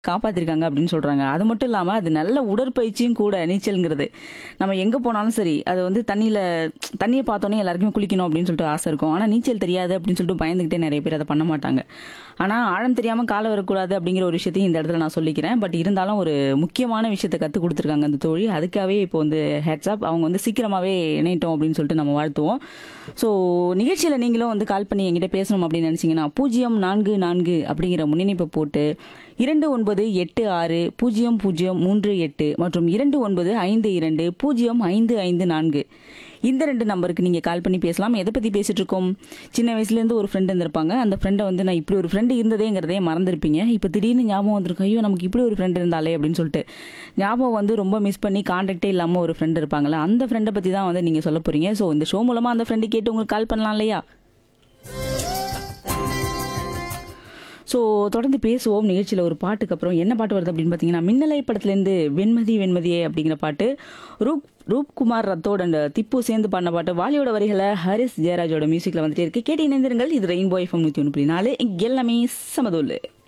காப்பாத்திருக்காங்க அப்படின்னு சொல்றாங்க அது மட்டும் இல்லாம அது நல்ல உடற்பயிற்சியும் கூட நீச்சல்ங்கிறது நம்ம எங்க போனாலும் சரி அது வந்து தண்ணியில தண்ணியை பார்த்தோன்னே எல்லாருக்குமே குளிக்கணும் அப்படின்னு சொல்லிட்டு ஆசை இருக்கும் ஆனா நீச்சல் தெரியாது அப்படின்னு சொல்லிட்டு பயந்துகிட்டே நிறைய பேர் அதை பண்ண மாட்டாங்க ஆனா ஆழம் தெரியாம கால வரக்கூடாது அப்படிங்கிற ஒரு விஷயத்தையும் இந்த இடத்துல நான் சொல்லிக்கிறேன் பட் இருந்தாலும் ஒரு முக்கியமான விஷயத்தை கற்றுக் கொடுத்துருக்காங்க அந்த தோழி அதுக்காகவே இப்போ வந்து ஹெட்ஸ்அப் அவங்க வந்து சீக்கிரமாவே இணையிட்டோம் அப்படின்னு சொல்லிட்டு நம்ம வாழ்த்துவோம் ஸோ நிகழ்ச்சியில் நீங்களும் வந்து கால் பண்ணி என்கிட்ட பேசணும் அப்படின்னு நினச்சிங்கன்னா பூஜ்ஜியம் நான்கு நான்கு அப்படிங்கிற முன்னிணைப்பை போட்டு இரண்டு ஒன்பது எட்டு ஆறு பூஜ்ஜியம் பூஜ்ஜியம் மூன்று எட்டு மற்றும் இரண்டு ஒன்பது ஐந்து இரண்டு பூஜ்ஜியம் ஐந்து ஐந்து நான்கு இந்த ரெண்டு நம்பருக்கு நீங்கள் கால் பண்ணி பேசலாம் எதை பற்றி பேசிட்டு இருக்கோம் சின்ன வயசுலேருந்து ஒரு ஃப்ரெண்டு இருந்திருப்பாங்க அந்த ஃப்ரெண்டை வந்து நான் இப்படி ஒரு ஃப்ரெண்டு இருந்ததேங்கிறதே மறந்துருப்பீங்க இப்போ திடீர்னு ஞாபகம் வந்திருக்கும் ஐயோ நமக்கு இப்படி ஒரு ஃப்ரெண்டு இருந்தாலே அப்படின்னு சொல்லிட்டு ஞாபகம் வந்து ரொம்ப மிஸ் பண்ணி கான்டாக்டே இல்லாமல் ஒரு ஃப்ரெண்டு இருப்பாங்களே அந்த ஃப்ரெண்டை பற்றி தான் வந்து நீங்கள் சொல்ல போகிறீங்க ஸோ இந்த ஷோ மூலமாக அந்த ஃப்ரெண்டு கேட்டு உங்களுக்கு கால் பண்ணலாம் இல்லையா ஸோ தொடர்ந்து பேசுவோம் நிகழ்ச்சியில் ஒரு பாட்டுக்கு அப்புறம் என்ன பாட்டு வருது அப்படின்னு பார்த்தீங்கன்னா மின்னலை படத்துலேருந்து வெண்மதி வெண்மதியே அப்படிங்கிற பாட்டு ரூப் ரூப்குமார் ரத்தோட அந்த திப்பு சேர்ந்து பாடின பாட்டு வாலியோட வரிகளை ஹரிஸ் ஜெயராஜோட மியூசிக்கில் வந்துட்டே இருக்கு கேட்டு இணைந்திருங்கள் இது ரெயின்போ எஃப்எம் நூற்றி ஒன்று புள்ளி நாலு இங்க எல்லாமே சமதோல்